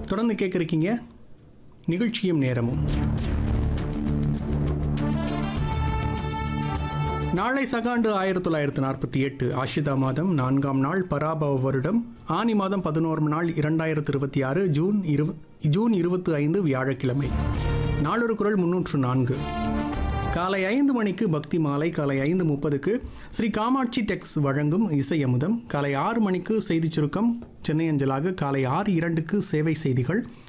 தொடர்ந்து கேட்குறீங்க நிகழ்ச்சியும் நேரமும் நாளை சகாண்டு ஆயிரத்தி தொள்ளாயிரத்தி நாற்பத்தி எட்டு ஆஷிதா மாதம் நான்காம் நாள் பராபவ வருடம் ஆனி மாதம் பதினோரு நாள் இரண்டாயிரத்தி இருபத்தி ஆறு ஜூன் இரு ஜூன் இருபத்தி ஐந்து வியாழக்கிழமை நாளொரு குரல் முன்னூற்று நான்கு காலை ஐந்து மணிக்கு பக்தி மாலை காலை ஐந்து முப்பதுக்கு ஸ்ரீ காமாட்சி டெக்ஸ் வழங்கும் இசை அமுதம் காலை ஆறு மணிக்கு செய்திச் சுருக்கம் சென்னை அஞ்சலாக காலை ஆறு இரண்டுக்கு சேவை செய்திகள்